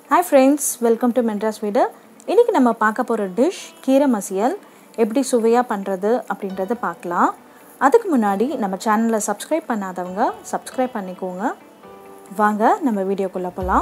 hi friends welcome to Madras வீடு இன்றைக்கி நம்ம பார்க்க போகிற டிஷ் கீரை மசியல் எப்படி சுவையாக பண்ணுறது அப்படின்றத பார்க்கலாம் அதுக்கு முன்னாடி நம்ம சேனலை சப்ஸ்கிரைப் பண்ணாதவங்க சப்ஸ்கிரைப் பண்ணிக்கோங்க வாங்க நம்ம வீடியோக்குள்ளே போகலாம்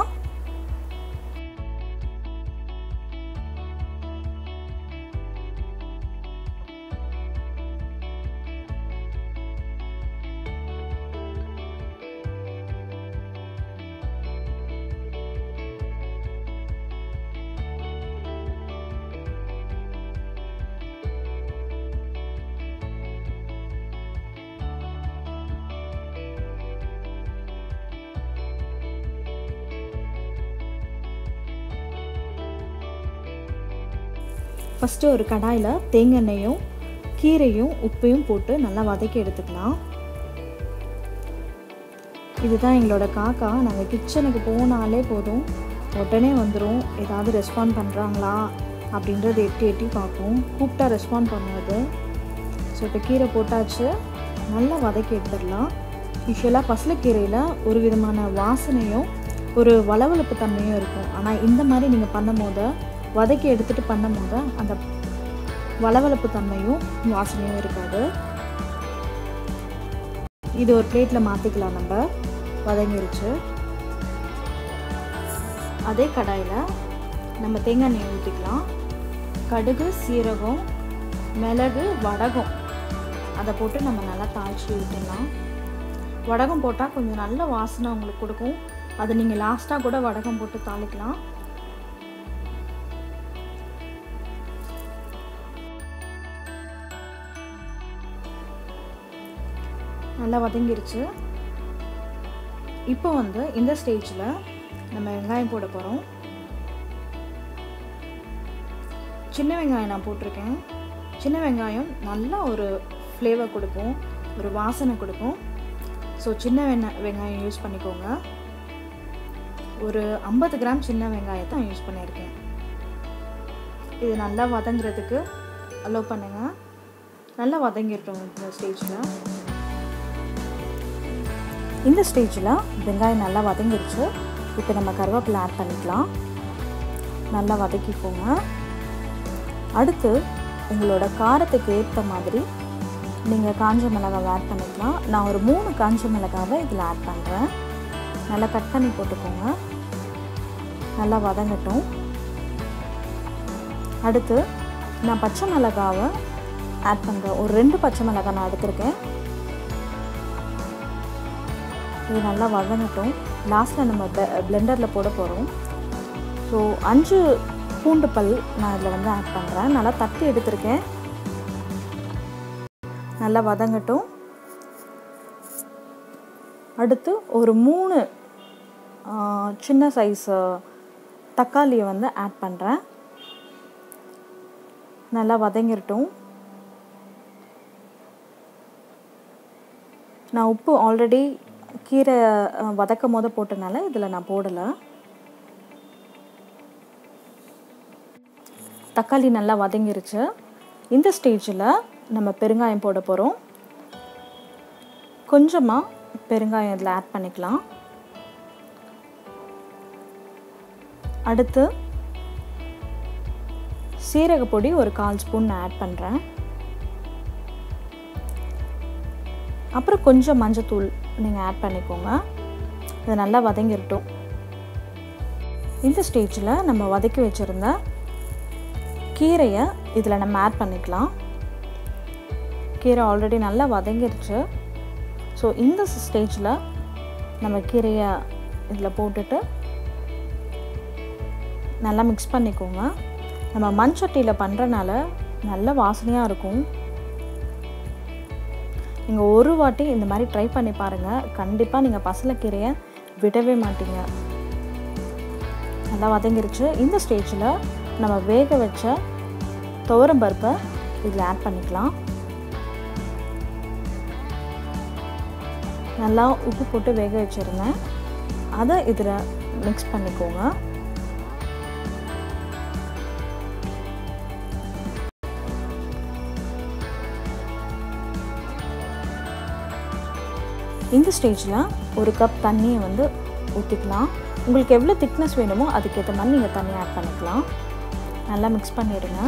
ஃபஸ்ட்டு ஒரு கடாயில் தேங்காய் கீரையும் உப்பையும் போட்டு நல்லா வதக்கி எடுத்துக்கலாம் இதுதான் எங்களோட காக்கா நாங்கள் கிச்சனுக்கு போனாலே போதும் உடனே வந்துடும் ஏதாவது ரெஸ்பாண்ட் பண்ணுறாங்களா அப்படின்றது எட்டி எட்டி பார்ப்போம் கூப்பிட்டா ரெஸ்பாண்ட் பண்ணுவது ஸோ இப்போ கீரை போட்டாச்சு நல்லா வதக்கி எடுத்துடலாம் யூஸ்வலாக பசலக்கீரையில் ஒரு விதமான வாசனையும் ஒரு வளவளப்பு தன்மையும் இருக்கும் ஆனால் இந்த மாதிரி நீங்கள் பண்ணும் போது வதக்கி எடுத்துகிட்டு பண்ணும் போது அந்த வளவளப்பு தன்மையும் வாசனையும் இருக்காது இது ஒரு பிளேட்டில் மாற்றிக்கலாம் நம்ம வதங்கிருச்சு அதே கடாயில் நம்ம தேங்காய் எண்ணெய் ஊற்றிக்கலாம் கடுகு சீரகம் மிளகு வடகம் அதை போட்டு நம்ம நல்லா தாளித்து விட்டுடலாம் வடகம் போட்டால் கொஞ்சம் நல்ல வாசனை உங்களுக்கு கொடுக்கும் அது நீங்கள் லாஸ்ட்டாக கூட வடகம் போட்டு தாளிக்கலாம் நல்லா வதங்கிருச்சு இப்போ வந்து இந்த ஸ்டேஜில் நம்ம வெங்காயம் போட போகிறோம் சின்ன வெங்காயம் நான் போட்டிருக்கேன் சின்ன வெங்காயம் நல்லா ஒரு ஃப்ளேவர் கொடுக்கும் ஒரு வாசனை கொடுக்கும் ஸோ சின்ன வெண்ண வெங்காயம் யூஸ் பண்ணிக்கோங்க ஒரு ஐம்பது கிராம் சின்ன வெங்காயத்தை நான் யூஸ் பண்ணியிருக்கேன் இது நல்லா வதங்குறதுக்கு அலோவ் பண்ணுங்கள் நல்லா வதங்கிட்டோம் இந்த ஸ்டேஜில் இந்த ஸ்டேஜில் வெங்காயம் நல்லா வதங்கிருச்சு இப்போ நம்ம கருவேப்பிலை ஆட் பண்ணிக்கலாம் நல்லா வதக்கிக்கோங்க அடுத்து உங்களோட காரத்துக்கு ஏற்ற மாதிரி நீங்கள் காஞ்ச மிளகாவை ஆட் பண்ணிக்கலாம் நான் ஒரு மூணு காஞ்ச மிளகாவை இதில் ஆட் பண்ணுறேன் நல்லா கட் பண்ணி போட்டுக்கோங்க நல்லா வதங்கட்டும் அடுத்து நான் பச்சை மிளகாவை ஆட் பண்ணுறேன் ஒரு ரெண்டு பச்சை மிளகாய் நான் எடுத்திருக்கேன் இது நல்லா வதங்கட்டும் லாஸ்ட்டில் நம்ம பிளெண்டரில் போட போகிறோம் ஸோ அஞ்சு பூண்டு பல் நான் இதில் வந்து ஆட் பண்ணுறேன் நல்லா தட்டி எடுத்திருக்கேன் நல்லா வதங்கட்டும் அடுத்து ஒரு மூணு சின்ன சைஸ் தக்காளியை வந்து ஆட் பண்ணுறேன் நல்லா வதங்கிரட்டும் நான் உப்பு ஆல்ரெடி கீரை வதக்கும் போது போட்டனால இதில் நான் போடலை தக்காளி நல்லா வதங்கிருச்சு இந்த ஸ்டேஜில் நம்ம பெருங்காயம் போட போகிறோம் கொஞ்சமாக பெருங்காயம் இதில் ஆட் பண்ணிக்கலாம் அடுத்து சீரகப்பொடி ஒரு கால் ஸ்பூன் நான் ஆட் பண்ணுறேன் அப்புறம் கொஞ்சம் மஞ்சத்தூள் நீங்கள் ஆட் பண்ணிக்கோங்க இது நல்லா வதங்கிரட்டும் இந்த ஸ்டேஜில் நம்ம வதக்கி வச்சுருந்த கீரையை இதில் நம்ம ஆட் பண்ணிக்கலாம் கீரை ஆல்ரெடி நல்லா வதங்கிருச்சு ஸோ இந்த ஸ்டேஜில் நம்ம கீரையை இதில் போட்டுட்டு நல்லா மிக்ஸ் பண்ணிக்கோங்க நம்ம மண் சட்டியில் பண்ணுறனால நல்ல வாசனையாக இருக்கும் நீங்கள் ஒரு வாட்டி இந்த மாதிரி ட்ரை பண்ணி பாருங்கள் கண்டிப்பாக நீங்கள் பசலைக்கீரையை விடவே மாட்டீங்க நல்லா வதங்கிருச்சு இந்த ஸ்டேஜில் நம்ம வேக வச்ச துவரம் பருப்பை இதில் ஆட் பண்ணிக்கலாம் நல்லா உப்பு போட்டு வேக வச்சுருந்தேன் அதை இதில் மிக்ஸ் பண்ணிக்கோங்க இந்த ஸ்டேஜில் ஒரு கப் தண்ணியை வந்து ஊற்றிக்கலாம் உங்களுக்கு எவ்வளோ திக்னஸ் வேணுமோ அதுக்கேற்ற மாதிரி நீங்கள் தண்ணி ஆட் பண்ணிக்கலாம் நல்லா மிக்ஸ் பண்ணிவிடுங்க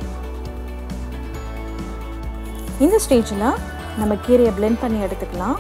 இந்த ஸ்டேஜில் நம்ம கீரையை பிளெண்ட் பண்ணி எடுத்துக்கலாம்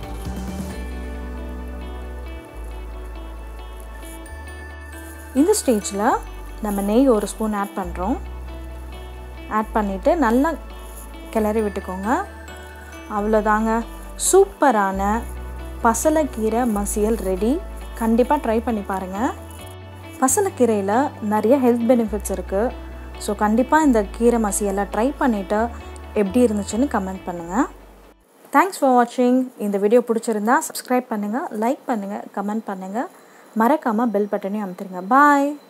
இந்த ஸ்டேஜில் நம்ம நெய் ஒரு ஸ்பூன் ஆட் பண்ணுறோம் ஆட் பண்ணிவிட்டு நல்லா கிளறி விட்டுக்கோங்க அவ்வளோதாங்க சூப்பரான பசலைக்கீரை மசியல் ரெடி கண்டிப்பாக ட்ரை பண்ணி பாருங்கள் பசலைக்கீரையில் நிறைய ஹெல்த் பெனிஃபிட்ஸ் இருக்குது ஸோ கண்டிப்பாக இந்த கீரை மசியலை ட்ரை பண்ணிவிட்டு எப்படி இருந்துச்சுன்னு கமெண்ட் பண்ணுங்கள் தேங்க்ஸ் ஃபார் வாட்சிங் இந்த வீடியோ பிடிச்சிருந்தா சப்ஸ்கிரைப் பண்ணுங்கள் லைக் பண்ணுங்கள் கமெண்ட் பண்ணுங்கள் மறக்காமல் பெல் பட்டனையும் அமுத்துருங்க பாய்